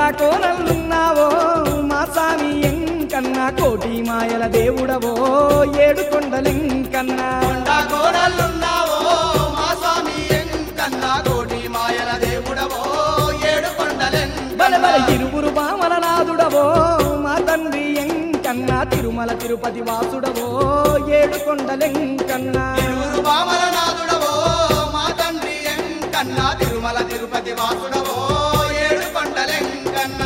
కొండా కోనలున్నావో మా స్వామి ఎంకన్నా కోటి మాయల దేవుడవో ఏడు కొండలెంకన్నా కొండా కోడలున్నావో మా స్వామి ఎంకన్నా కోటి మాయల దేవుడవో ఏడు బల బల కొండలెంకన్నా ఇరువురు బామల నాదుడవో మా తండ్రి ఎంకన్నా తిరుమల తిరుపతి వాసుడవో ఏడు కొండలెంకన్నా తిరువురు బామల నాదుడవో మా తండ్రి ఎంకన్నా తిరుమల తిరుపతి వాసుడవో ఏడు కొండలెంకన్నా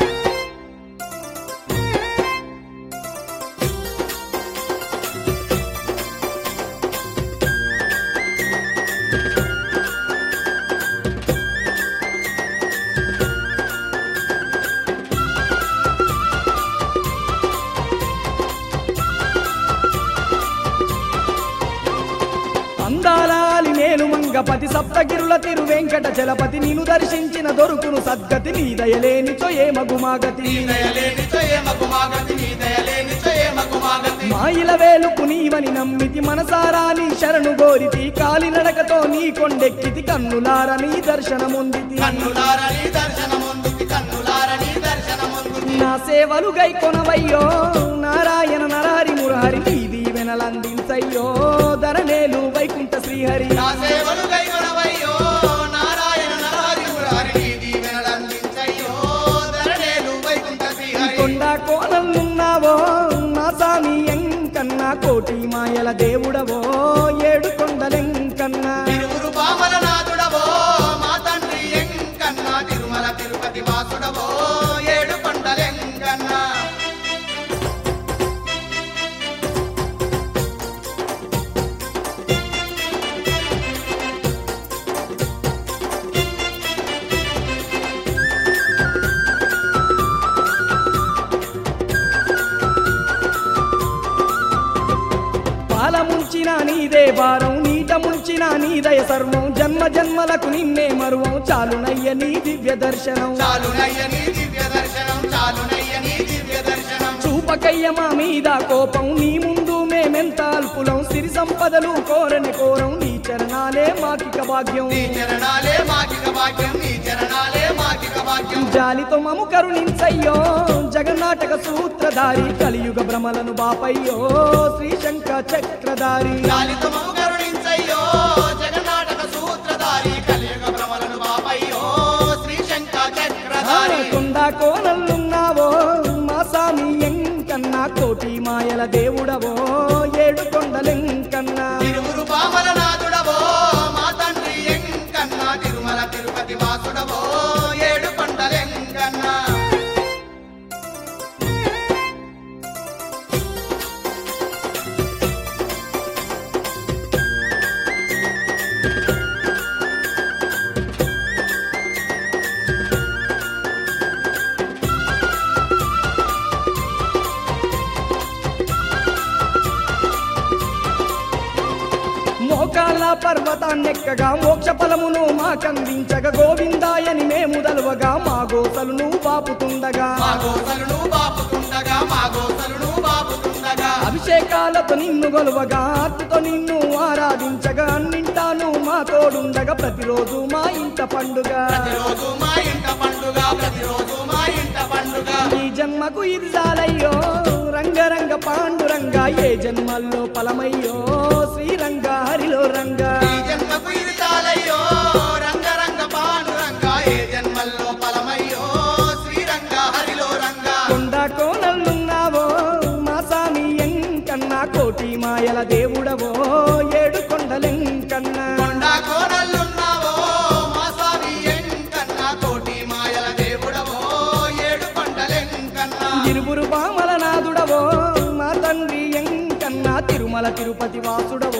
అందాలాలి నేను మంగపతి సప్తగిరుల తిరు వెంకట జలపతి నిన్ను దర్శించిన దొరుకును సద్గతి నీ దయలేనిచో ఏ మగుమాగతి నీ దయలేనిచో ఏమకు మాగతి నీ దయలేనిచో ఏమకు మాగతి మాయిల వేలుపు నీవని నమ్మితి మనసారా నీ శరణు గోరితి కాలినడకతో నీ కొండెక్కితి కన్నులార నీ దర్శనముందితి కన్నులార నీ దర్శనముందుకి కన్నులార నీ దర్శనముందుకి నా సేవలు గై కొనవయ్యో నారాయణ నరహరి మురహరి నీ దీవెనలందించయ్యో ధరనేలు వైకుంఠ శ్రీహరి నా సేవలు కైకొనవయ్యో నారాయణ నరహరి మురారి నీ దీవెనలందించయ్యో ధరణేలు వైకుంఠ శ్రీహరి కొండ కోనలున్నావో నా స్వామి ఎంకన్నా కోటి మాయల దేవుడవో ఏడు కొండలెంకన్నా తిరువురు బామల నాథుడవో మా తండ్రి ఎంకన్నా తిరుమల తిరుపతి వాసుడవో ఏడు కొండలెంకన్నా పాల ముంచిన నీదే భారం నీట ముంచిన నీదయ సర్వం జన్మ జన్మలకు నిన్నే మరువం చాలునయ్య నీ దివ్య దర్శనం చాలునయ్య నీ దివ్య దర్శనం చాలునయ్య నీ దివ్య దర్శనం చూపకయ్య మా మీద కోపం నీ ముందు మేమెంత అల్పులం సిరి సంపదలు కోరని కోరం నీ చరణాలే మాకిక భాగ్యం నీ చరణాలే మాకిక భాగ్యం నీ చరణాలే మాకిక భాగ్యం జాలితో మము కరుణించయ్యో జగన్నాటక సూత్రధారి కలియుగ భ్రమలను బాపయ్యో శ్రీశంక చక్రధారి జాలితమము కరుణించయ్యో జగన్నాటక సూత్రధారి కలియుగ భ్రమలను బాపయ్యో శ్రీశంక చక్రధారి కొండ కోనలున్నావో మా స్వామి ఎంకన్నా కోటి మాయల దేవుడవో ఏడు కొండలెంకన్నా తిరువురు బామల నాథుడవో మా తండ్రి ఎంకన్నా తిరుమల తిరుపతి వాసుడవో ఏడు కొండలెంకన్నా మోకాళ్ళ పర్వతాన్నెక్కగా మోక్ష ఫలమును మాకందించగా గోవిందాయని మేము దలువగా మా గోసలును బాపుతుండగా మా గోసలును బాపుతుండగా మా గోసలును బాపుతుండగా అభిషేకాలతో నిన్ను గొలువగా ఆర్తితో నిన్ను ఆరాధించగా అన్నింటాను మా తోడుండగా ప్రతిరోజు మా ఇంట పండుగ ప్రతిరోజు మా ఇంట పండుగ ప్రతిరోజు మా ఇంట పండుగ ఈ జన్మకు ఇది చాలయ్యో రంగరంగ పాండురంగ ఏ జన్మల్లో ఫలమయ్యో శ్రీరంగ హరిలో రంగ ఈ జన్మకు ఇది చాలయ్యో రంగరంగ పాండురంగ ఏ జన్మల్లో ఫలమయ్యో శ్రీరంగ హరిలో రంగ కొండ కోనలున్నావో మా స్వామి ఎంకన్నా కోటి మాయల దేవుడవో ఏడు కొండలెంకన్నా కొండ కోడలున్నావో మా స్వామి ఎంకన్నా కోటి మాయల దేవుడవో ఏడు కొండలెంకన్నా ఇరువురు బామల నాదుడవో మా తండ్రి ఎంకన్నా తిరుమల తిరుపతి వాసుడవో